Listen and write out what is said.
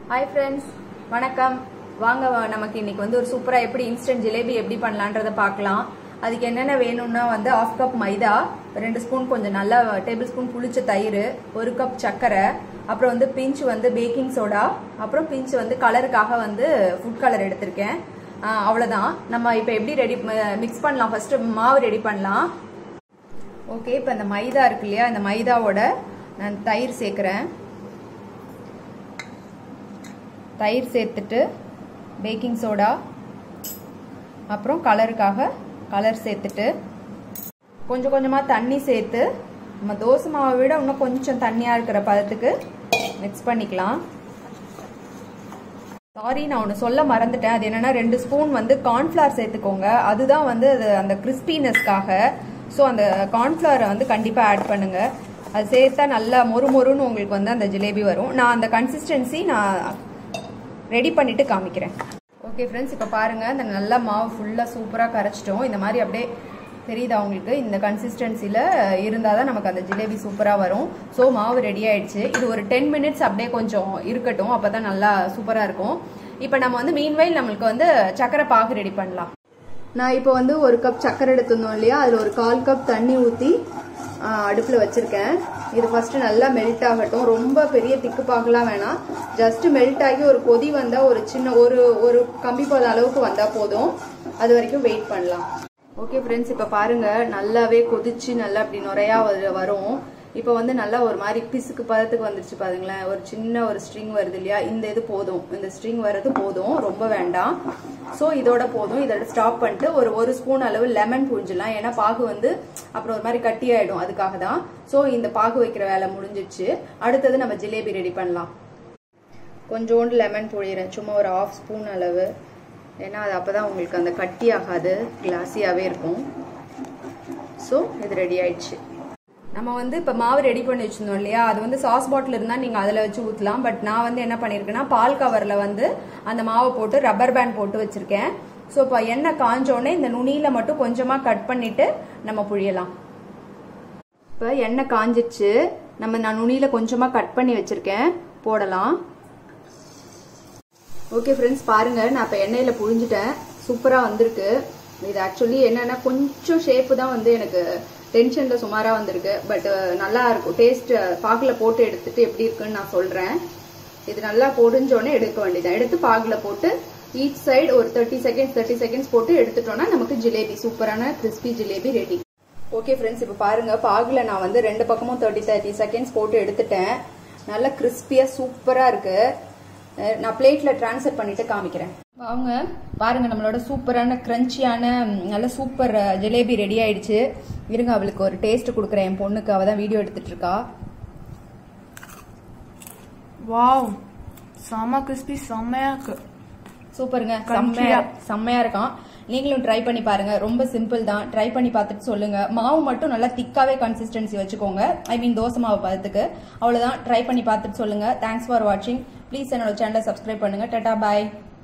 Hi friends வணக்கம் வாங்க வா- நமக்கு இன்னைக்கு வந்து ஒரு சூப்பரா எப்படி இன்ஸ்டன்ட் ஜிலேபி எப்படி பண்ணலான்றத பார்க்கலாம் அதுக்கு என்னென்ன வேணும்னா வந்து ஆஃப் கப் மைதா ரெண்டு ஸ்பூன் கொஞ்சம் நல்லா டேபிள் ஸ்பூன் புளிச்ச தயிர் ஒரு கப் சர்க்கரை அப்புறம் வந்து பிஞ்ச் வந்து பேக்கிங் சோடா அப்புறம் பிஞ்ச் வந்து கலருக்காக வந்து ஃபுட் கலர் எடுத்திருக்கேன் ஆ, அவ்வளவுதான் நம்ம இப்போ எப்படி ரெடி மிக்ஸ் பண்ணலாம் ஃபர்ஸ்ட் மாவு ரெடி பண்ணலாம் ஓகே இப்போ இந்த மைதா இருக்கு இல்லையா இந்த மைதாவோட நான் தயிர் சேர்க்குறேன் தயிர் சேர்த்துட்டு பேக்கிங் சோடா அப்புறம் கலருக்காக கலர் சேர்த்துட்டு கொஞ்சம் கொஞ்சமாக தண்ணி சேர்த்து நம்ம தோசை மாவை விட இன்னும் கொஞ்சம் தண்ணியாக இருக்கிற பதத்துக்கு மிக்ஸ் பண்ணிக்கலாம் சாரி நான் ஒன்று சொல்ல மறந்துட்டேன் அது என்னன்னா ரெண்டு ஸ்பூன் வந்து கார்ன்ஃப்ளவர் சேர்த்துக்கோங்க அதுதான் வந்து அது அந்த கிறிஸ்பினஸ்க்காக ஸோ அந்த கார்ன்ஃப்ளவரை வந்து கண்டிப்பாக ஆட் பண்ணுங்க அது சேர்த்தா நல்லா மொறு மொறுன்னு உங்களுக்கு வந்து அந்த ஜிலேபி வரும் நான் அந்த கன்சிஸ்டன்சி நான் ரெடி பண்ணிட்டு காமிக்கிறேன் ஓகே ஃப்ரெண்ட்ஸ் இப்போ பாருங்க இந்த நல்லா மாவு ஃபுல்லாக சூப்பராக கரைச்சிட்டோம் இந்த மாதிரி அப்படியே தெரியுதா உங்களுக்கு இந்த கன்சிஸ்டன்சியில் இருந்தால் தான் நமக்கு அந்த ஜிலேபி சூப்பராக வரும் ஸோ மாவு ரெடி ஆயிடுச்சு இது ஒரு டென் மினிட்ஸ் அப்படியே கொஞ்சம் இருக்கட்டும் அப்போ தான் நல்லா சூப்பராக இருக்கும் இப்போ நம்ம வந்து மீன்வைல் நம்மளுக்கு வந்து சக்கரை பாகு ரெடி பண்ணலாம் நான் இப்போ வந்து ஒரு கப் சக்கரை எடுத்துருந்தோம் இல்லையா அதில் ஒரு கால் கப் தண்ணி ஊற்றி அடுப்பில் வச்சுருக்கேன் இது ஃபர்ஸ்ட் நல்லா மெல்ட் ஆகட்டும் ரொம்ப பெரிய திக்கு பாகலாம் வேணாம் ஜஸ்ட் மெல்ட் ஆகி ஒரு கொதி வந்தால் ஒரு சின்ன ஒரு ஒரு கம்பி போத அளவுக்கு வந்தால் போதும் அது வரைக்கும் வெயிட் பண்ணலாம் ஓகே ஃப்ரெண்ட்ஸ் இப்போ பாருங்க நல்லாவே கொதிச்சு நல்லா அப்படி நுறையா வரு- வரும் இப்போ வந்து நல்லா ஒரு மாதிரி பிசுக்கு பதத்துக்கு வந்துருச்சு பாருங்களேன் ஒரு சின்ன ஒரு ஸ்ட்ரிங் வருது இல்லையா இந்த இது போதும் இந்த ஸ்ட்ரிங் வர்றது போதும் ரொம்ப வேண்டாம் ஸோ இதோட போதும் இதோட ஸ்டாப் பண்ணிட்டு ஒரு ஒரு ஸ்பூன் அளவு லெமன் புழிஞ்சிடலாம் ஏன்னா பாகு வந்து அப்புறம் ஒரு மாதிரி கட்டி ஆயிடும் அதுக்காக தான் ஸோ இந்த பாகு வைக்கிற வேலை முடிஞ்சிச்சு அடுத்தது நம்ம ஜிலேபி ரெடி பண்ணலாம் கொஞ்சோண்டு லெமன் புழியிறேன் சும்மா ஒரு ஆஃப் ஸ்பூன் அளவு ஏன்னா அது அப்பதான் உங்களுக்கு அந்த கட்டி ஆகாது கிளாஸியாகவே இருக்கும் ஸோ இது ரெடி ஆயிடுச்சு நம்ம வந்து இப்போ மாவு ரெடி பண்ணி வச்சிருந்தோம் இல்லையா அது வந்து சாஸ் பாட்டில் இருந்தால் நீங்கள் அதில் வச்சு ஊற்றலாம் பட் நான் வந்து என்ன பண்ணியிருக்கேன்னா பால் கவரில் வந்து அந்த மாவை போட்டு ரப்பர் பேண்ட் போட்டு வச்சிருக்கேன் ஸோ இப்போ எண்ணெய் காஞ்சோடனே இந்த நுனியில் மட்டும் கொஞ்சமாக கட் பண்ணிட்டு நம்ம புழியலாம் இப்போ எண்ணெய் காஞ்சிச்சு நம்ம நான் நுனியில் கொஞ்சமாக கட் பண்ணி வச்சிருக்கேன் போடலாம் ஓகே ஃப்ரெண்ட்ஸ் பாருங்க நான் இப்போ எண்ணெயில் புழிஞ்சிட்டேன் சூப்பராக வந்திருக்கு இது ஆக்சுவலி என்னன்னா கொஞ்சம் ஷேப்பு தான் வந்து எனக்கு டென்ஷனில் சுமாராக வந்திருக்கு பட் நல்லா இருக்கும் டேஸ்ட் பாகில் போட்டு எடுத்துட்டு எப்படி இருக்குன்னு நான் சொல்கிறேன் இது நல்லா பொடிஞ்சோடனே எடுக்க வேண்டியதான் எடுத்து பாகில் போட்டு ஈச் சைடு ஒரு தேர்ட்டி செகண்ட்ஸ் தேர்ட்டி செகண்ட்ஸ் போட்டு எடுத்துட்டோம்னா நமக்கு ஜிலேபி சூப்பரான crispy jalebi ready okay friends இப்போ பாருங்க பாகில் நான் வந்து ரெண்டு பக்கமும் தேர்ட்டி தேர்ட்டி செகண்ட்ஸ் போட்டு எடுத்துட்டேன் நல்லா கிறிஸ்பியாக சூப்பராக இருக்கு அஹ் நான் பிளேட்ல ட்ரான்ஸ்ஃபர் பண்ணிட்டு காமிக்கிறேன் அவங்க பாருங்க நம்மளோட சூப்பரான கிரன்ச்சியான நல்ல சூப்பர் ஜிலேபி ரெடி ஆயிடுச்சு இருங்க அவளுக்கு ஒரு டேஸ்ட் கொடுக்குறேன் என் பொண்ணுக்கு அவ தான் வீடியோ எடுத்துட்டு இருக்கா வாவ் செம்ம கிறிஸ்பி செம்மையா இருக்கு சூப்பருங்க Crunchy-ஆ. செம்மையா செம்மையா இருக்கான் நீங்களும் ட்ரை பண்ணி பாருங்க ரொம்ப சிம்பிள் தான் ட்ரை பண்ணி பார்த்துட்டு சொல்லுங்க மாவு மட்டும் நல்லா திக்காவே கன்சிஸ்டன்சி வச்சுக்கோங்க ஐ மீன் தோசை மாவு பதத்துக்கு அவ்வளவுதான் ட்ரை பண்ணி பார்த்துட்டு சொல்லுங்க தேங்க்ஸ் ஃபார் வாட்சிங் ப்ளீஸ் என்னோட சேனலை சப்ஸ்கிரைப் பண்ணுங்க டட்டா பாய்